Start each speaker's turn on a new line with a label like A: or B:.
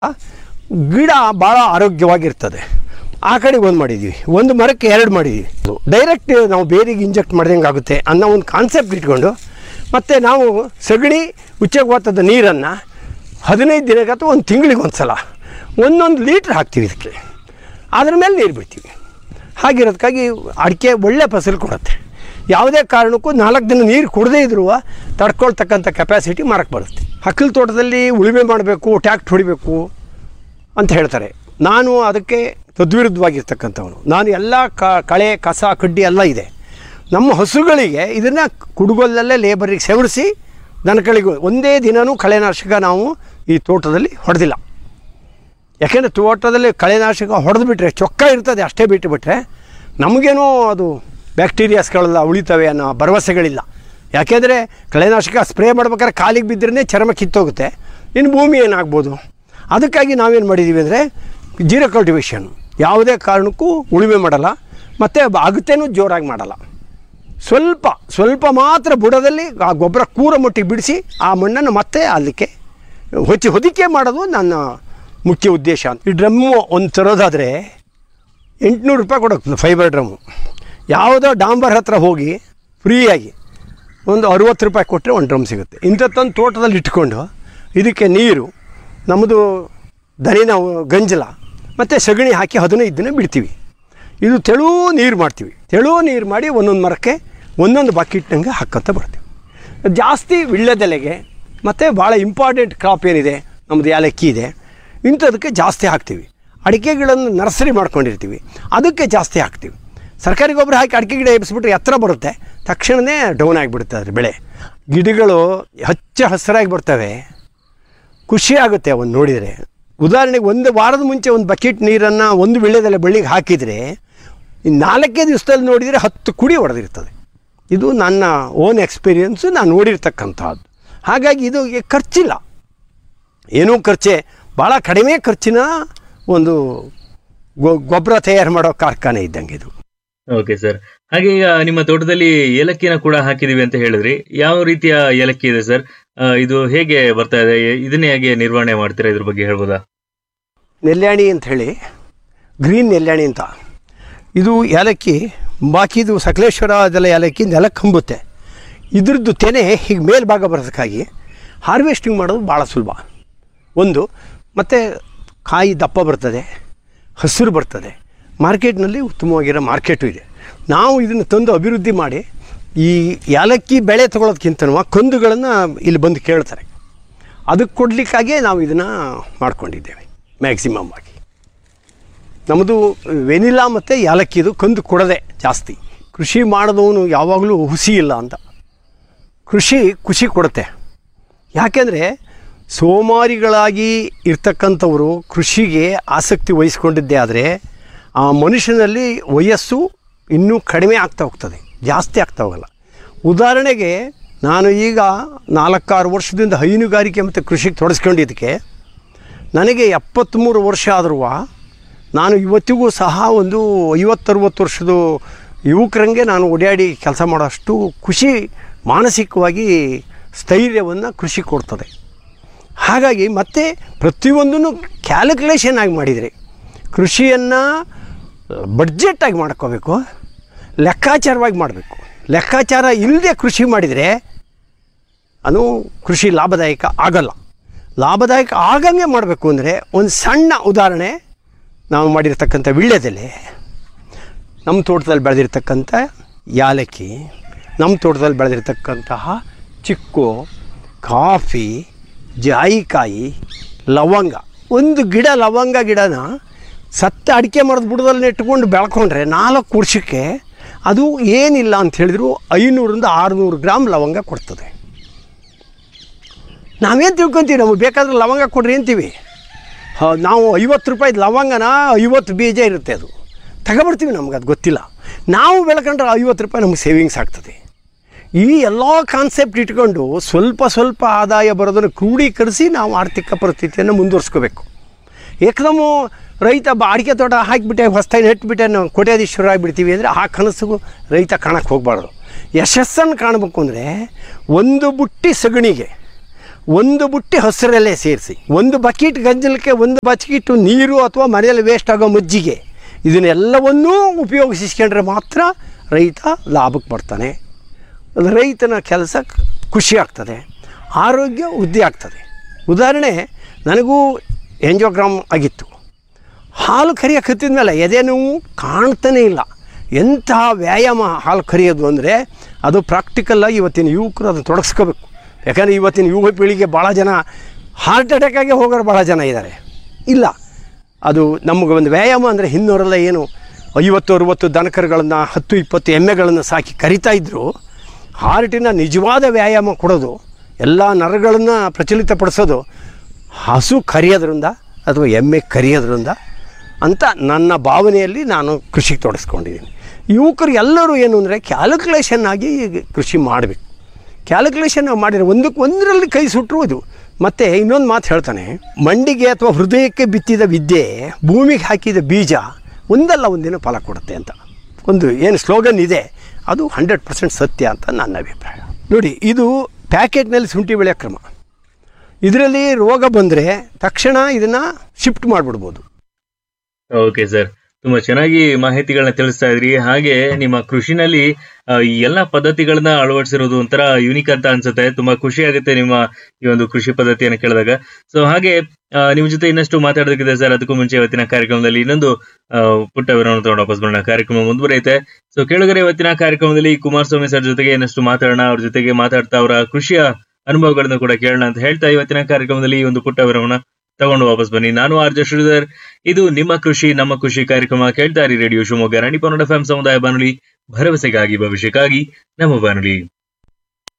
A: ಗಿಡ ಭಾಳ ಆರೋಗ್ಯವಾಗಿರ್ತದೆ ಆ ಕಡೆಗೆ ಒಂದು ಮಾಡಿದ್ದೀವಿ ಒಂದು ಮರಕ್ಕೆ ಎರಡು ಮಾಡಿದ್ದೀವಿ ಡೈರೆಕ್ಟ್ ನಾವು ಬೇರಿಗೆ ಇಂಜೆಕ್ಟ್ ಮಾಡ್ದಂಗೆ ಆಗುತ್ತೆ ಅನ್ನೋ ಒಂದು ಕಾನ್ಸೆಪ್ಟ್ ಇಟ್ಕೊಂಡು ಮತ್ತು ನಾವು ಸಗಣಿ ಉಚ್ಚಗೋತದ ನೀರನ್ನು ಹದಿನೈದು ದಿನಕ್ಕೆ ಅಥವಾ ಒಂದು ತಿಂಗಳಿಗೆ ಒಂದು ಸಲ ಒಂದೊಂದು ಲೀಟ್ರ್ ಹಾಕ್ತೀವಿ ಇದಕ್ಕೆ ಅದ್ರ ಮೇಲೆ ನೀರು ಬಿಡ್ತೀವಿ ಹಾಗಿರೋದಕ್ಕಾಗಿ ಅಡಿಕೆ ಒಳ್ಳೆ ಫಸಲು ಕೊಡುತ್ತೆ ಯಾವುದೇ ಕಾರಣಕ್ಕೂ ನಾಲ್ಕು ದಿನ ನೀರು ಕುಡದೇ ಇದ್ರೂ ತಡ್ಕೊಳ್ತಕ್ಕಂಥ ಕೆಪಾಸಿಟಿ ಮರಕ್ಕೆ ಬರುತ್ತೆ ಹಕ್ಕಲ್ ತೋಟದಲ್ಲಿ ಉಳುಮೆ ಮಾಡಬೇಕು ಟ್ಯಾಕ್ಟ್ ಹೊಡಿಬೇಕು ಅಂತ ಹೇಳ್ತಾರೆ ನಾನು ಅದಕ್ಕೆ ತದ್ವಿರುದ್ಧವಾಗಿರ್ತಕ್ಕಂಥವನು ನಾನು ಎಲ್ಲ ಕ ಕಳೆ ಕಸ ಕಡ್ಡಿ ಎಲ್ಲ ಇದೆ ನಮ್ಮ ಹಸುಗಳಿಗೆ ಇದನ್ನು ಕುಡುಗೊಲ್ಲಲ್ಲೇ ಲೇಬರಿಗೆ ಸೆವರಿಸಿ ದನಗಳಿಗೆ ಒಂದೇ ದಿನವೂ ಕಳೆನಾಶಕ ನಾವು ಈ ತೋಟದಲ್ಲಿ ಹೊಡೆದಿಲ್ಲ ಯಾಕೆಂದರೆ ತೋಟದಲ್ಲಿ ಕಳೆನಾಶಕ ಹೊಡೆದು ಬಿಟ್ಟರೆ ಚೊಕ್ಕ ಇರ್ತದೆ ಅಷ್ಟೇ ಬಿಟ್ಟು ಬಿಟ್ಟರೆ ನಮಗೇನೋ ಅದು ಬ್ಯಾಕ್ಟೀರಿಯಾಸ್ಗಳೆಲ್ಲ ಉಳಿತವೆ ಅನ್ನೋ ಭರವಸೆಗಳಿಲ್ಲ ಯಾಕೆಂದರೆ ಕಳೆನಾಶಕ ಸ್ಪ್ರೇ ಮಾಡ್ಬೇಕಾದ್ರೆ ಕಾಲಿಗೆ ಬಿದ್ದರೆ ಚರ್ಮ ಕಿತ್ತೋಗುತ್ತೆ ಇನ್ನು ಭೂಮಿ ಏನಾಗ್ಬೋದು ಅದಕ್ಕಾಗಿ ನಾವೇನು ಮಾಡಿದ್ದೀವಿ ಅಂದರೆ ಜೀರೋ ಕಲ್ಟಿವೇಷನ್ ಯಾವುದೇ ಕಾರಣಕ್ಕೂ ಉಳುಮೆ ಮಾಡಲ್ಲ ಮತ್ತು ಅಗತ್ಯನೂ ಜೋರಾಗಿ ಮಾಡಲ್ಲ ಸ್ವಲ್ಪ ಸ್ವಲ್ಪ ಮಾತ್ರ ಬುಡದಲ್ಲಿ ಆ ಗೊಬ್ಬರ ಕೂರ ಮಟ್ಟಿಗೆ ಬಿಡಿಸಿ ಆ ಮಣ್ಣನ್ನು ಮತ್ತೆ ಅಲ್ಲಿಗೆ ಹೊಚ್ಚಿ ಹೊದಿಕೆ ಮಾಡೋದು ನನ್ನ ಮುಖ್ಯ ಉದ್ದೇಶ ಈ ಡ್ರಮ್ಮು ಒಂದು ತರೋದಾದರೆ ಎಂಟುನೂರು ರೂಪಾಯಿ ಕೊಡೋದು ಫೈಬರ್ ಡ್ರಮ್ಮು ಯಾವುದೋ ಡಾಂಬರ್ ಹತ್ರ ಹೋಗಿ ಫ್ರೀಯಾಗಿ ಒಂದು ಅರುವತ್ತು ರೂಪಾಯಿ ಕೊಟ್ಟರೆ ಒಂದು ಡ್ರಮ್ ಸಿಗುತ್ತೆ ಇಂಥದ್ದೊಂದು ತೋಟದಲ್ಲಿ ಇಟ್ಕೊಂಡು ಇದಕ್ಕೆ ನೀರು ನಮ್ಮದು ದನಿನ ಗಂಜಲ ಮತ್ತು ಸಗಣಿ ಹಾಕಿ ಹದಿನೈದು ದಿನ ಬಿಡ್ತೀವಿ ಇದು ತೆಳು ನೀರು ಮಾಡ್ತೀವಿ ತೆಳು ನೀರು ಮಾಡಿ ಒಂದೊಂದು ಮರಕ್ಕೆ ಒಂದೊಂದು ಬಕೆಟ್ನಂಗೆ ಹಾಕ್ಕೊತ ಬರ್ತೀವಿ ಜಾಸ್ತಿ ವಿಳ್ಯದೆಲೆಗೆ ಮತ್ತು ಭಾಳ ಇಂಪಾರ್ಟೆಂಟ್ ಕ್ರಾಪ್ ಏನಿದೆ ನಮ್ಮದು ಏಲಕ್ಕಿ ಇದೆ ಇಂಥದಕ್ಕೆ ಜಾಸ್ತಿ ಹಾಕ್ತೀವಿ ಅಡಿಕೆಗಳನ್ನು ನರ್ಸರಿ ಮಾಡ್ಕೊಂಡಿರ್ತೀವಿ ಅದಕ್ಕೆ ಜಾಸ್ತಿ ಹಾಕ್ತೀವಿ ಸರ್ಕಾರಿ ಗೊಬ್ಬರ ಹಾಕಿ ಅಡಿಕೆ ಗಿಡ ಎಬ್ಬಿಸ್ಬಿಟ್ರೆ ಎತ್ತರ ಬರುತ್ತೆ ತಕ್ಷಣವೇ ಡೌನ್ ಆಗಿಬಿಡುತ್ತೆ ಅದ್ರ ಬೆಳೆ ಗಿಡಗಳು ಹಚ್ಚ ಹಸಿರಾಗಿ ಬರ್ತವೆ ಖುಷಿ ಆಗುತ್ತೆ ಅವನ್ನ ನೋಡಿದರೆ ಉದಾಹರಣೆಗೆ ಒಂದು ವಾರದ ಮುಂಚೆ ಒಂದು ಬಕೆಟ್ ನೀರನ್ನು ಒಂದು ವಿಳ್ಯದೆಲೆ ಬಳ್ಳಿಗೆ ಹಾಕಿದರೆ ಈ ನಾಲ್ಕೇ ದಿವಸದಲ್ಲಿ ನೋಡಿದರೆ ಹತ್ತು ಕುಡಿ ಹೊಡೆದಿರ್ತದೆ ಇದು ನನ್ನ ಓನ್ ಎಕ್ಸ್ಪೀರಿಯನ್ಸು ನಾನು ನೋಡಿರ್ತಕ್ಕಂಥದ್ದು ಹಾಗಾಗಿ ಇದು ಈ ಖರ್ಚಿಲ್ಲ ಏನೂ ಖರ್ಚೆ ಭಾಳ ಕಡಿಮೆ ಖರ್ಚಿನ ಒಂದು ಗೊ- ಗೊಬ್ಬರ ತಯಾರು ಮಾಡೋ ಕಾರ್ಖಾನೆ ಇದ್ದಂಗೆ ಇದು
B: ಓಕೆ ಸರ್ ಹಾಗೆ ಈಗ ನಿಮ್ಮ ತೋಟದಲ್ಲಿ ಏಲಕ್ಕಿನ ಕೂಡ ಹಾಕಿದೀವಿ ಅಂತ ಹೇಳಿದ್ರಿ ಯಾವ ರೀತಿಯ ಏಲಕ್ಕಿ ಇದೆ ಸರ್ ಆ, ಇದು ಹೇಗೆ ಬರ್ತಾ ಇದೆ ಇದನ್ನೇ ಹೇಗೆ ನಿರ್ವಹಣೆ ಮಾಡ್ತೀರಾ ಇದ್ರ ಬಗ್ಗೆ ಹೇಳ್ಬೋದಾ
A: ನೆಲ್ಯಾಣಿ ಅಂತ ಹೇಳಿ ಗ್ರೀನ್ ನೆಲ್ಯಾಣಿ ಅಂತ ಇದು ಏಲಕ್ಕಿ ಬಾಕಿದು ಸಕಲೇಶ್ವರ ಅದೆಲ್ಲ ಏಲಕ್ಕಿ ನೆಲಕ್ಕೆ ಕಂಬುತ್ತೆ ಇದ್ರದ್ದು ತೆನೆ ಹೀಗೆ ಮೇಲ್ಭಾಗ ಬರೋದಕ್ಕಾಗಿ ಹಾರ್ವೆಸ್ಟಿಂಗ್ ಮಾಡೋದು ಭಾಳ ಸುಲಭ ಒಂದು ಮತ್ತು ಕಾಯಿ ದಪ್ಪ ಬರ್ತದೆ ಹಸಿರು ಬರ್ತದೆ ಮಾರ್ಕೆಟ್ನಲ್ಲಿ ಉತ್ತಮವಾಗಿರೋ ಮಾರ್ಕೆಟು ಇದೆ ನಾವು ಇದನ್ನು ತಂದು ಅಭಿವೃದ್ಧಿ ಮಾಡಿ ಈ ಏಲಕ್ಕಿ ಬೆಳೆ ತೊಗೊಳೋದಕ್ಕಿಂತ ಕಂದುಗಳನ್ನು ಇಲ್ಲಿ ಬಂದು ಕೇಳ್ತಾರೆ ಅದಕ್ಕೆ ಕೊಡಲಿಕ್ಕಾಗೇ ನಾವು ಇದನ್ನು ಮಾಡ್ಕೊಂಡಿದ್ದೇವೆ ಮ್ಯಾಕ್ಸಿಮಮ್ ಆಗಿ ನಮ್ಮದು ವೆನಿಲಾ ಮತ್ತು ಏಲಕ್ಕಿದು ಕಂದು ಕೊಡದೆ ಜಾಸ್ತಿ ಕೃಷಿ ಮಾಡಿದವನು ಯಾವಾಗಲೂ ಹುಸಿ ಇಲ್ಲ ಅಂತ ಕೃಷಿ ಖುಷಿ ಕೊಡುತ್ತೆ ಯಾಕೆಂದರೆ ಸೋಮಾರಿಗಳಾಗಿ ಇರ್ತಕ್ಕಂಥವರು ಕೃಷಿಗೆ ಆಸಕ್ತಿ ವಹಿಸ್ಕೊಂಡಿದ್ದೇ ಆದರೆ ಆ ಮನುಷ್ಯನಲ್ಲಿ ವಯಸ್ಸು ಇನ್ನೂ ಕಡಿಮೆ ಆಗ್ತಾ ಹೋಗ್ತದೆ ಜಾಸ್ತಿ ಆಗ್ತಾ ಹೋಗಲ್ಲ ಉದಾಹರಣೆಗೆ ನಾನು ಈಗ ನಾಲ್ಕಾರು ವರ್ಷದಿಂದ ಹೈನುಗಾರಿಕೆ ಮತ್ತು ಕೃಷಿಗೆ ತೊಡಸ್ಕೊಂಡಿದ್ದಕ್ಕೆ ನನಗೆ ಎಪ್ಪತ್ತ್ಮೂರು ವರ್ಷ ಆದರೂ ನಾನು ಇವತ್ತಿಗೂ ಸಹ ಒಂದು ಐವತ್ತರುವತ್ತು ವರ್ಷದ ಯುವಕರಂಗೆ ನಾನು ಓಡಾಡಿ ಕೆಲಸ ಮಾಡೋಷ್ಟು ಖುಷಿ ಮಾನಸಿಕವಾಗಿ ಸ್ಥೈರ್ಯವನ್ನು ಕೃಷಿ ಕೊಡ್ತದೆ ಹಾಗಾಗಿ ಮತ್ತೆ ಪ್ರತಿಯೊಂದನ್ನು ಕ್ಯಾಲ್ಕುಲೇಷನ್ ಆಗಿ ಮಾಡಿದರೆ ಕೃಷಿಯನ್ನು ಬಡ್ಜೆಟಾಗಿ ಮಾಡ್ಕೋಬೇಕು ಲೆಕ್ಕಾಚಾರವಾಗಿ ಮಾಡಬೇಕು ಲೆಕ್ಕಾಚಾರ ಇಲ್ಲದೆ ಕೃಷಿ ಮಾಡಿದರೆ ಅದು ಕೃಷಿ ಲಾಭದಾಯಕ ಆಗಲ್ಲ ಲಾಭದಾಯಕ ಆಗಂಗೆ ಮಾಡಬೇಕು ಅಂದರೆ ಒಂದು ಸಣ್ಣ ಉದಾಹರಣೆ ನಾವು ಮಾಡಿರ್ತಕ್ಕಂಥ ವಿಳ್ಯದೆಲೆ ನಮ್ಮ ತೋಟದಲ್ಲಿ ಬೆಳೆದಿರ್ತಕ್ಕಂಥ ಯಾಲಕ್ಕಿ ನಮ್ಮ ತೋಟದಲ್ಲಿ ಬೆಳೆದಿರ್ತಕ್ಕಂತಹ ಚಿಕ್ಕು ಕಾಫಿ ಜಾಯಿಕಾಯಿ ಲವಂಗ ಒಂದು ಗಿಡ ಲವಂಗ ಗಿಡನ ಸತ್ತ ಅಡಿಕೆ ಮರದ ಬುಡದಲ್ಲಿ ನೆಟ್ಕೊಂಡು ಬೆಳ್ಕೊಂಡ್ರೆ ನಾಲ್ಕು ವರ್ಷಕ್ಕೆ ಅದು ಏನಿಲ್ಲ ಅಂತ ಹೇಳಿದ್ರು ಐನೂರಿಂದ ಆರುನೂರು ಗ್ರಾಮ್ ಲವಂಗ ಕೊಡ್ತದೆ ನಾವೇನು ತಿಳ್ಕೊತೀವಿ ನಮಗೆ ಬೇಕಾದ್ರೆ ಲವಂಗ ಕೊಡ್ರಿ ಅಂತೀವಿ ಹ, ನಾವು ಐವತ್ತು ರೂಪಾಯಿ ಲವಂಗನ ಐವತ್ತು ಬೀಜ ಇರುತ್ತೆ ಅದು ತಗೊಬಿಡ್ತೀವಿ ನಮ್ಗೆ ಅದು ಗೊತ್ತಿಲ್ಲ ನಾವು ಬೆಳ್ಕೊಂಡ್ರೆ ಐವತ್ತು ರೂಪಾಯಿ ನಮ್ಗೆ ಸೇವಿಂಗ್ಸ್ ಆಗ್ತದೆ ಈ ಎಲ್ಲ ಕಾನ್ಸೆಪ್ಟ್ ಇಟ್ಕೊಂಡು ಸ್ವಲ್ಪ ಸ್ವಲ್ಪ ಆದಾಯ ಬರೋದನ್ನು ಕ್ರೋಢೀಕರಿಸಿ ನಾವು ಆರ್ಥಿಕ ಪರಿಸ್ಥಿತಿಯನ್ನು ಮುಂದುವರ್ಸ್ಕೋಬೇಕು ಏಕದಮು ರೈತ ಬ ಅಡಿಕೆ ತೋಟ ಹಾಕಿಬಿಟ್ಟೆ ಹೊಸ್ತಾಗಿ ನೆಟ್ಬಿಟ್ಟೆ ನಾವು ಕೋಟ್ಯಾಧೀಶ್ವರ ಆಗಿಬಿಡ್ತೀವಿ ಅಂದರೆ ಆ ಕನಸಿಗೂ ರೈತ ಕಾಣಕ್ಕೆ ಹೋಗಬಾರ್ದು ಯಶಸ್ಸನ್ನು ಕಾಣಬೇಕು ಅಂದರೆ ಒಂದು ಬುಟ್ಟಿ ಸಗಣಿಗೆ ಒಂದು ಬುಟ್ಟಿ ಹಸಿರಲ್ಲೇ ಸೇರಿಸಿ ಒಂದು ಬಕೆಟ್ ಗಂಜಲಕ್ಕೆ ಒಂದು ಬಕೆಟ್ ನೀರು ಅಥವಾ ಮನೆಯಲ್ಲಿ ವೇಸ್ಟ್ ಆಗೋ ಮಜ್ಜಿಗೆ ಇದನ್ನೆಲ್ಲವನ್ನೂ ಉಪಯೋಗಿಸಿಕೊಂಡ್ರೆ ಮಾತ್ರ ರೈತ ಲಾಭಕ್ಕೆ ಬರ್ತಾನೆ ಅದು ರೈತನ ಕೆಲಸ ಖುಷಿ ಆಗ್ತದೆ ಆರೋಗ್ಯ ವೃದ್ಧಿ ಆಗ್ತದೆ ಉದಾಹರಣೆ ನನಗೂ ಎಂಜೋಗ್ರಾಮ್ ಆಗಿತ್ತು ಹಾಲು ಕರಿಯೋಕೆ ಹತ್ತಿದ ಮೇಲೆ ಎದೆ ನೋವು ಕಾಣ್ತಾನೇ ಇಲ್ಲ ಎಂತಹ ವ್ಯಾಯಾಮ ಹಾಲು ಕರಿಯೋದು ಅಂದರೆ ಅದು ಪ್ರಾಕ್ಟಿಕಲ್ಲಾಗಿ ಇವತ್ತಿನ ಯುವಕರು ಅದನ್ನು ತೊಡಗಿಸ್ಕೋಬೇಕು ಯಾಕಂದರೆ ಇವತ್ತಿನ ಯುವ ಪೀಳಿಗೆ ಭಾಳ ಜನ ಹಾರ್ಟ್ ಅಟ್ಯಾಕಾಗೆ ಹೋಗೋರು ಭಾಳ ಜನ ಇದ್ದಾರೆ ಇಲ್ಲ ಅದು ನಮಗೆ ಒಂದು ವ್ಯಾಯಾಮ ಅಂದರೆ ಹಿಂದವರೆಲ್ಲ ಏನು ಐವತ್ತು ಅರುವತ್ತು ದನಕರುಗಳನ್ನು ಹತ್ತು ಇಪ್ಪತ್ತು ಎಮ್ಮೆಗಳನ್ನು ಸಾಕಿ ಕರಿತಾ ಇದ್ದರು ಹಾರ್ಟಿನ ನಿಜವಾದ ವ್ಯಾಯಾಮ ಕೊಡೋದು ಎಲ್ಲ ನರಗಳನ್ನು ಪ್ರಚಲಿತಪಡಿಸೋದು ಹಸು ಕರಿಯೋದ್ರಿಂದ ಅಥವಾ ಎಮ್ಮೆ ಕರಿಯೋದ್ರಿಂದ ಅಂತ ನನ್ನ ಭಾವನೆಯಲ್ಲಿ ನಾನು ಕೃಷಿಗೆ ತೊಡಗಿಸ್ಕೊಂಡಿದ್ದೀನಿ ಯುವಕರು ಎಲ್ಲರೂ ಏನು ಅಂದರೆ ಕ್ಯಾಲ್ಕುಲೇಷನ್ ಆಗಿ ಕೃಷಿ ಮಾಡಬೇಕು ಕ್ಯಾಲ್ಕುಲೇಷನ್ ಮಾಡಿದರೆ ಒಂದಕ್ಕೆ ಒಂದರಲ್ಲಿ ಕೈ ಸುಟ್ಟರು ಇದು ಮತ್ತು ಇನ್ನೊಂದು ಮಾತು ಹೇಳ್ತಾನೆ ಮಂಡಿಗೆ ಅಥವಾ ಹೃದಯಕ್ಕೆ ಬಿತ್ತಿದ ವಿದ್ಯೆ ಭೂಮಿಗೆ ಹಾಕಿದ ಬೀಜ ಒಂದಲ್ಲ ಒಂದಿನ ಫಲ ಕೊಡುತ್ತೆ ಅಂತ ಒಂದು ಏನು ಸ್ಲೋಗನ್ ಇದೆ ಅದು ಹಂಡ್ರೆಡ್ ಪರ್ಸೆಂಟ್ ಸತ್ಯ ಅಂತ ನನ್ನ ಅಭಿಪ್ರಾಯ ನೋಡಿ ಇದು ಪ್ಯಾಕೆಟ್ನಲ್ಲಿ ಶುಂಠಿ ಬೆಳೆಯೋ ಕ್ರಮ ಇದರಲ್ಲಿ ರೋಗ ಬಂದರೆ ತಕ್ಷಣ ಇದನ್ನು ಶಿಫ್ಟ್ ಮಾಡಿಬಿಡ್ಬೋದು
B: ಓಕೆ ಸರ್ ತುಂಬಾ ಚೆನ್ನಾಗಿ ಮಾಹಿತಿಗಳನ್ನ ತಿಳಿಸ್ತಾ ಇದ್ರಿ ಹಾಗೆ ನಿಮ್ಮ ಕೃಷಿನಲ್ಲಿ ಆ, ಈ ಎಲ್ಲಾ ಪದ್ಧತಿಗಳನ್ನ ಅಳವಡಿಸಿರೋದು ಒಂಥರ ಯುನಿಕ್ ಅಂತ ಅನ್ಸುತ್ತೆ ತುಂಬಾ ಖುಷಿ ಆಗುತ್ತೆ ನಿಮ್ಮ ಈ ಒಂದು ಕೃಷಿ ಪದ್ಧತಿಯನ್ನು ಕೇಳಿದಾಗ ಸೊ ಹಾಗೆ ಆ, ನಿಮ್ ಜೊತೆ ಇನ್ನಷ್ಟು ಮಾತಾಡೋದಕ್ಕಿದೆ ಸರ್ ಅದಕ್ಕೂ ಮುಂಚೆ ಇವತ್ತಿನ ಕಾರ್ಯಕ್ರಮದಲ್ಲಿ ಇನ್ನೊಂದು ಆ, ಪುಟ್ಟ ವಿರಾಮ ತಗೊಂಡು ವಾಪಸ್ ಬರೋಣ ಕಾರ್ಯಕ್ರಮ ಮುಂದುವರಿಯುತ್ತೆ ಸೊ ಕೇಳಿದರೆ ಇವತ್ತಿನ ಕಾರ್ಯಕ್ರಮದಲ್ಲಿ ಕುಮಾರಸ್ವಾಮಿ ಸರ್ ಜೊತೆಗೆ ಇನ್ನಷ್ಟು ಮಾತಾಡೋಣ ಅವ್ರ ಜೊತೆಗೆ ಮಾತಾಡ್ತಾ ಅವರ ಕೃಷಿಯ ಅನುಭವಗಳನ್ನು ಕೂಡ ಕೇಳೋಣ ಅಂತ ಹೇಳ್ತಾ ಇವತ್ತಿನ ಕಾರ್ಯಕ್ರಮದಲ್ಲಿ ಈ ಒಂದು ಪುಟ್ಟ ವಿರಾಮನ ತಗೊಂಡು ವಾಪಸ್ ಬನ್ನಿ ನಾನು ಆರ್ಜ ಶ್ರೀಧರ್ ಇದು ನಿಮ್ಮ ಕೃಷಿ ನಮ್ಮ ಕೃಷಿ ಕಾರ್ಯಕ್ರಮ ಕೇಳ್ತಾ ಇರಿ ರೇಡಿಯೋ ಶಿವಮೊಗ್ಗ ರಾಣಿ ಪನ್ನಡ ಎಫ್ ಸಮುದಾಯ ಬಾನುಲಿ ಭರವಸೆಗಾಗಿ ಭವಿಷ್ಯಕ್ಕಾಗಿ ನಮ್ಮ ಬಾನುಲಿ